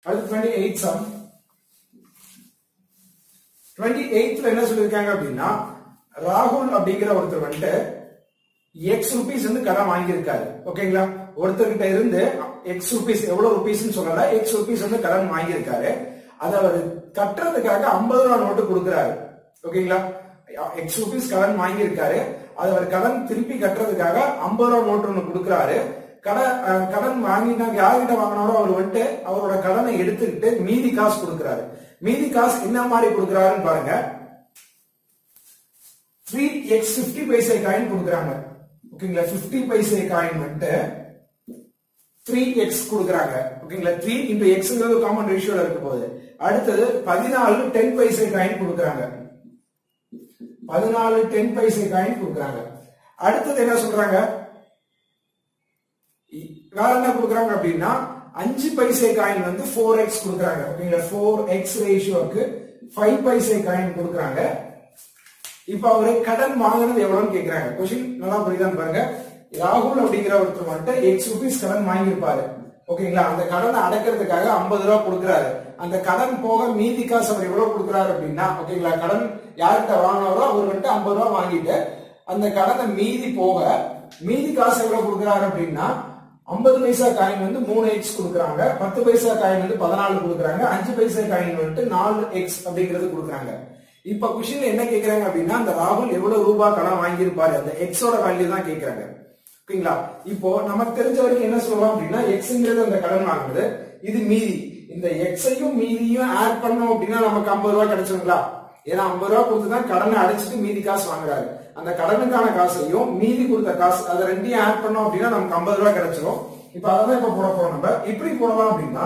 அடுத்து twenty eight sum twenty எயித்ல என்ன சொல்லியிருக்காங்க அப்படின்னா ராகுல் அப்படிங்கிற ஒருத்தர் வந்துட்டு எக்ஸ் ருபீஸ் வந்து கடன் வாங்கியிருக்காரு ஓகேங்களா ஒருத்தர்கிட்ட இருந்து எக்ஸ் ருபீஸ் எவ்வளவு ருபீஸ் சொல்லல எக்ஸ் ருபீஸ் வந்து கடன் வாங்கியிருக்காரு அதை அவர் கட்டுறதுக்காக ஐம்பது ரூபா நோட்டு கொடுக்குறாரு ஓகேங்களா எக்ஸ் ருபீஸ் கடன் வாங்கியிருக்காரு அதை அவர் கடன் திருப்பி கட்டுறதுக்காக ஐம்பது ரூபா நோட்டு ஒன்று கொடுக்குறாரு கடன் அஹ், கடன் வாங்கினாங்க யார்கிட்ட வாங்கினாரோ அவர் வந்துட்டு அவரோட கடனை எடுத்துக்கிட்டு மீதி காசு கொடுக்குறாரு மீதி காசு என்ன மாதிரி கொடுக்குறாருன்னு பாருங்க three X fifty paise coin கொடுக்குறாங்க ஓகேங்களா பிப்டி பைசே காயின் வந்துட்டு த்ரீ எக்ஸ் கொடுக்குறாங்க ஓகேங்களா த்ரீ இன்டு எக்ஸ்ங்கிறது காமன் ரேஷியோல இருக்க போகுது அடுத்தது பதினாலு டென் பைசே காயின் கொடுக்குறாங்க பதினாலு டென் பைசே காயின் கொடுக்குறாங்க அடுத்தது என்ன சொல்றாங்க இ- வேற என்ன கொடுக்குறாங்க அப்படின்னா அஞ்சு பைசே காயின் வந்து ஃபோர் எக்ஸ் கொடுக்குறாங்க ஓகேங்களா ஃபோர் எக்ஸ் ரேஷியோக்கு ஃபைவ் பைசே காயின் கொடுக்குறாங்க இப்ப அவரு கடன் வாங்கினது எவ்வளவுன்னு கேக்குறாங்க கொஸ்டின் நல்லா புரியுதான்னு பாருங்க ராகுல் அப்படிங்கிற ஒருத்தர் வந்துட்டு எக்ஸ் ருபீஸ் கடன் வாங்கியிருப்பாரு ஓகேங்களா அந்த கடனை அடைக்கிறதுக்காக ஐம்பது ரூபா கொடுக்குறாரு அந்த கடன் போக மீதி காசு அவர் எவ்வளவு கொடுக்குறாரு அப்படின்னா ஓகேங்களா கடன் யார்கிட்ட வாங்கினாரோ அவர் வந்துட்டு ஐம்பது ரூபா வாங்கிட்டு அந்த கடனை மீதி போக மீதி காசு எவ்வளவு கொடுக்குறாரு அப்படின்னா ஐம்பது பைசா காயின் வந்து மூணு எக்ஸ் கொடுக்குறாங்க பத்து பைசா காயின் வந்து பதினாலு கொடுக்குறாங்க அஞ்சு பைசா காயின் வந்துட்டு நாலு எக்ஸ் அப்படிங்கிறது கொடுக்குறாங்க இப்ப கொஸ்டின் என்ன கேக்குறாங்க அப்படின்னா அந்த ராகுல் எவ்வளவு ரூபாய் கடன் வாங்கியிருப்பாரு அந்த எக்ஸோட வேல்யூ தான் கேக்குறாங்க ஓகேங்களா இப்போ நமக்கு தெரிஞ்ச வரைக்கும் என்ன சொல்லலாம் அப்படின்னா எக்ஸ்ங்கிறது அந்த கடன் வாங்குறது இது மீதி இந்த எக்ஸையும் மீதியும் ஆட் பண்ணோம் அப்படின்னா நமக்கு ஐம்பது ரூபாய் கிடைச்சிருங்களா ஏன்னா ஐம்பது ரூபாய் கொடுத்து தான் கடனை அடைச்சிட்டு மீதி காசு வாங்குறாரு அந்த கடனுக்கான காசையும் மீதி கொடுத்த காசு அதை ரெண்டையும் ஆட் பண்ணோம் அப்படின்னா நமக்கு ஐம்பது ரூபாய் கிடைச்சிரும் இப்ப அதான் இப்ப போட போறோம் நம்ம எப்படி போடலாம் அப்படின்னா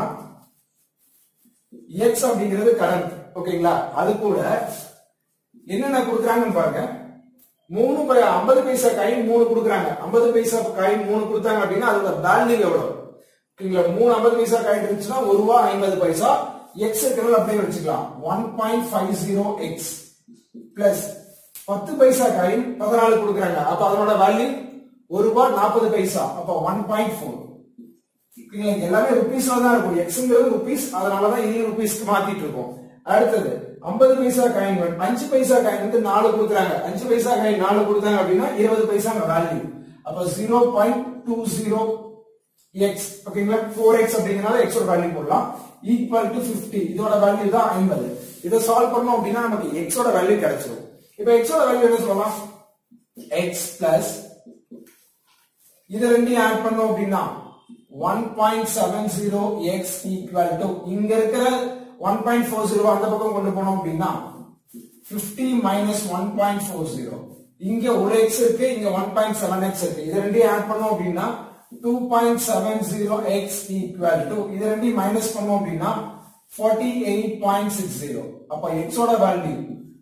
எக்ஸ் அப்படிங்கிறது கடன் ஓகேங்களா அது கூட என்னென்ன கொடுக்குறாங்கன்னு பாருங்க மூணு பை- ஐம்பது பைசா காயின் மூணு கொடுக்குறாங்க ஐம்பது பைசா காயின் மூணு கொடுத்தாங்க அப்படின்னா அதோட வேல்யூ எவ்வளவு ஓகேங்களா மூணு ஐம்பது பைசா காயின் இருந்துச்சுன்னா ஒரு ரூபா ஐம்பது பைசா எக்ஸ் இருக்கிறது அப்படியே வச்சுக்கலாம் one point five zero X plus பத்து பைசா காயின் பதினாலு கொடுக்குறாங்க அப்ப அதனோட வேல்யூ ஒரு ரூபாய் நாற்பது பைசா அப்ப ஒன் பாயிண்ட் ஃபோர் ஓகேங்களா, இங்க எல்லாமே ருபீஸ்ல தான் இருக்கும் எக்ஸ்ங்கிறது ருபீஸ் அதனாலதான் இந்தியன் ருபீஸ்க்கு மாத்திட்டு இருக்கோம் அடுத்தது 50 பைசா காயின் வந்து அஞ்சு பைசா காயின் வந்து நாலு கொடுக்குறாங்க அஞ்சு பைசா காயின் நாலு கொடுத்தாங்க அப்படின்னா இருபது பைசா வேல்யூ அப்ப zero point two zero X ஓகேங்களா ஃபோர் எக்ஸ் அப்படிங்கறனால எக்ஸோட வேல்யூ போடலாம் ஈக்குவல் டு 50 இதோட வேல்யூ தான் ஐம்பது இதை சால்வ் பண்ணோம் அப்படின்னா நமக்கு எக்ஸோட வேல்யூ கிடைச்சிடும் இப்ப எக்ஸோட வேல்யூ என்ன சொல்லலாம் எக்ஸ் பிளஸ் இது ரெண்டையும் ஆட் பண்ணோம் அப்படின்னா one point seven zero X equal to இங்க இருக்கிற ஒன் பாயிண்ட் ஃபோர் ஜீரோ அந்த பக்கம் கொண்டு போனோம் அப்படின்னா fifty minus one point four zero இங்க ஒரு எக்ஸ் இருக்கு இங்க ஒன் பாயிண்ட் செவன் எக்ஸ் இருக்கு இது ரெண்டையும் ஆட் பண்ணோம் அப்படின்னா two point seven zero X equal to இது ரெண்டையும் மைனஸ் பண்ணோம் அப்படின்னா forty eight point six zero அப்ப எக்ஸோட வேல்யூ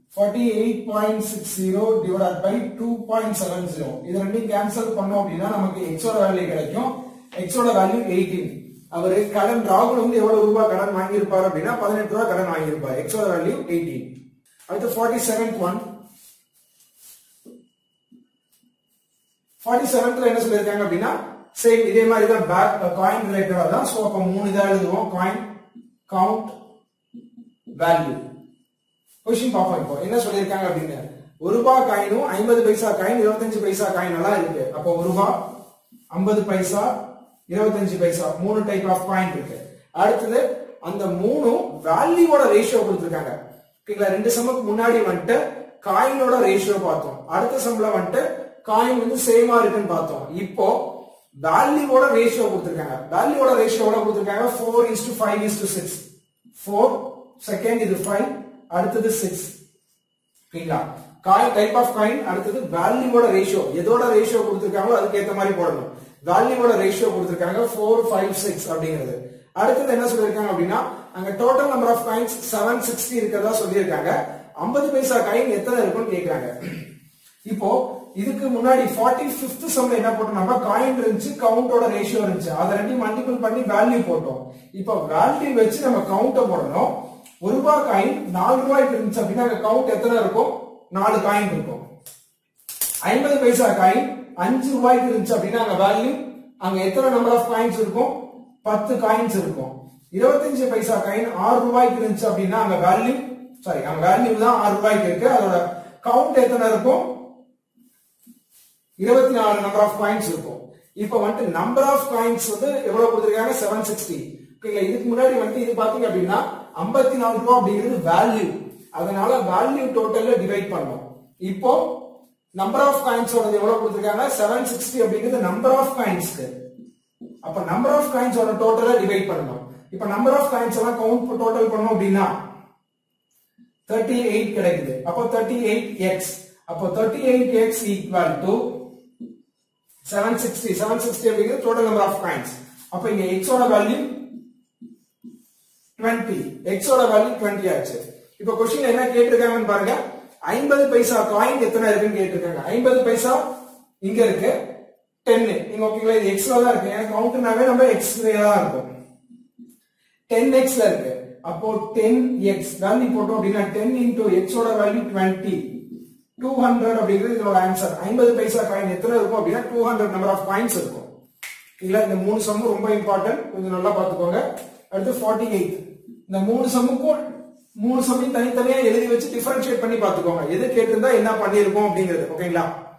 48.60 divided by 2.70 இது ரெண்டையும் கேன்சல் பண்ணோம் அப்படின்னா நமக்கு x ஓட வேல்யூ கிடைக்கும் x ஓட வேல்யூ 18 அவரு கடன் ராகுல் வந்து எவ்வளவு ரூபாய் கடன் வாங்கியிருப்பார் அப்படின்னா பதினெட்டு ரூபாய் கடன் வாங்கியிருப்பார் x ஓட வேல்யூ 18 அடுத்து 47th ஒன் 47th என்ன சொல்லியிருக்காங்க அப்படின்னா சேம் இதே மாதிரி தான் பேக் காயின் ரிலேட்டடா தான் சோ அப்ப மூணு இதா எழுதுவோம் காயின் கவுண்ட் வேல்யூ கொஸ்டின் பார்ப்போம் இப்போ என்ன சொல்லியிருக்காங்க அப்படின்னு ஒரு ரூபாய் காயினும் ஐம்பது பைசா காயின் இருபத்தஞ்சு பைசா காயின் எல்லாம் இருக்கு அப்போ ஒரு ரூபாய் ஐம்பது பைசா இருபத்தஞ்சு பைசா மூணு டைப் ஆஃப் காயின் இருக்கு அடுத்தது அந்த மூணும் வேல்யூவோட ரேஷியோ கொடுத்துருக்காங்க ஓகேங்களா ரெண்டு சமக்கு முன்னாடி வந்துட்டு காயினோட ரேஷியோ பார்த்தோம் அடுத்த சம்பளம் வந்துட்டு காயின் வந்து சேமா இருக்குன்னு பார்த்தோம் இப்போ வேல்யூவோட ரேஷியோ கொடுத்துருக்காங்க வேல்யூவோட ரேஷியோட கொடுத்துருக்காங்க four is to five is to six four second இது ஃபைவ் அடுத்தது சிக்ஸ் ஓகேங்களா காயின் டைப் ஆஃப் காயின் அடுத்தது வேல்யூவோட ரேஷியோ எதோட ரேஷியோ கொடுத்துருக்காங்களோ அதுக்கு ஏத்த மாதிரி போடணும் வேல்யூவோட ரேஷியோ கொடுத்துருக்காங்க ஃபோர் ஃபைவ் சிக்ஸ் அப்படிங்கிறது அடுத்தது என்ன சொல்லியிருக்காங்க அப்படின்னா அங்க total number of coins seven sixty இருக்கிறதா சொல்லியிருக்காங்க ஐம்பது பைசா காயின் எத்தனை இருக்குன்னு கேக்குறாங்க இப்போ இதுக்கு முன்னாடி ஃபார்ட்டி பிப்த் சம்ல என்ன போட்டோம் நம்ம காயின் இருந்துச்சு கவுண்டோட ரேஷியோ இருந்துச்சு அதை ரெண்டையும் மல்டிபிள் பண்ணி வேல்யூ போட்டோம் இப்போ வேல்யூ வச்சு நம்ம கவுண்ட போடணும் ஒரு ரூபாய் காயின் நாலு ரூபாய்க்கு இருந்துச்சு அப்படின்னா அங்க கவுண்ட் எத்தனை இருக்கும் நாலு காயின் இருக்கும் ஐம்பது பைசா காயின் அஞ்சு ரூபாய்க்கு இருந்துச்சு அப்படின்னா அங்க வேல்யூ அங்க எத்தனை நம்பர் ஆஃப் காயின்ஸ் இருக்கும் பத்து காயின்ஸ் இருக்கும் இருபத்தஞ்சு பைசா காயின் ஆறு ரூபாய்க்கு இருந்துச்சு அப்படின்னா அங்க வேல்யூ சாரி அங்க வேல்யூ தான் ஆறு ரூபாய்க்கு இருக்கு அதோட கவுண்ட் எத்தனை இருக்கும் இருபத்தி நாலு நம்பர் ஆஃப் காயின்ஸ் இருக்கும் இப்போ வந்துட்டு நம்பர் ஆஃப் காயின்ஸ் வந்து எவ்வளவு கொடுத்துருக்காங்க செவன் சிக்ஸ்டி ஓகேங்களா இதுக்கு முன்னாடி வந்துட்டு இது பாத்தீங்க அப்படின்னா ஐம்பத்தி நாலு ரூபா அப்படிங்கிறது வேல்யூ அதனால வேல்யூ டோட்டல்ல டிவைட் பண்ணோம் இப்போ நம்பர் ஆஃப் காயின்ஸோட எவ்வளவு கொடுத்துருக்காங்க செவன் சிக்ஸ்டி அப்படிங்கிறது நம்பர் ஆஃப் காயின்ஸ்க்கு அப்ப நம்பர் ஆஃப் காயின்ஸோட டோட்டலை டிவைட் பண்ணணும் இப்ப நம்பர் ஆஃப் காயின்ஸ் எல்லாம் கவுண்ட் டோட்டல் பண்ணோம் அப்படின்னா தேர்ட்டி எயிட் கிடைக்குது அப்போ தேர்ட்டி எயிட் எக்ஸ் அப்போ thirty eight X equal to seven sixty seven sixty அப்படிங்கிறது டோட்டல் நம்பர் ஆஃப் காயின்ஸ் அப்ப இங்க எக்ஸோட வேல்யூ டுவெண்ட்டி எக்ஸோட வேல்யூ டுவெண்ட்டி ஆச்சு இப்ப கொஸ்டின் என்ன கேட்டிருக்காங்கன்னு பாருங்க ஐம்பது பைசா காயின் எத்தனை இருக்குன்னு கேட்டிருக்காங்க ஐம்பது பைசா இங்க இருக்கு டென்னு நீங்க ஓகேங்களா இது எக்ஸ்ல தான் இருக்கு எனக்கு கவுண்ட்னாவே நம்ம எக்ஸ்ல தான் இருக்கும் டென் எக்ஸ்ல இருக்கு அப்போ டென் எக்ஸ் வேல்யூ போட்டோம் அப்படின்னா டென் இன்டூ எக்ஸோட வேல்யூ டுவெண்ட்டி டூ ஹண்ட்ரட் அப்படிங்கிறது இதோட ஆன்சர் ஐம்பது பைசா காயின் எத்தனை இருக்கும் அப்படின்னா two hundred number of coins இருக்கும் இல்ல இந்த மூணு சம்மு ரொம்ப இம்பார்ட்டன்ட் கொஞ்சம் நல்லா பார்த்துக்கோங்க அடுத்து ஃபார்ட்டி எயிட் இந்த மூணு சம்முக்கும் மூணு சம்மையும் தனித்தனியா எழுதி வச்சு டிஃபரன்ஷியேட் பண்ணி பார்த்துக்கோங்க எது கேட்டிருந்தா என்ன பண்ணியிருக்கோம் அப்படிங்கிறது ஓகேங்களா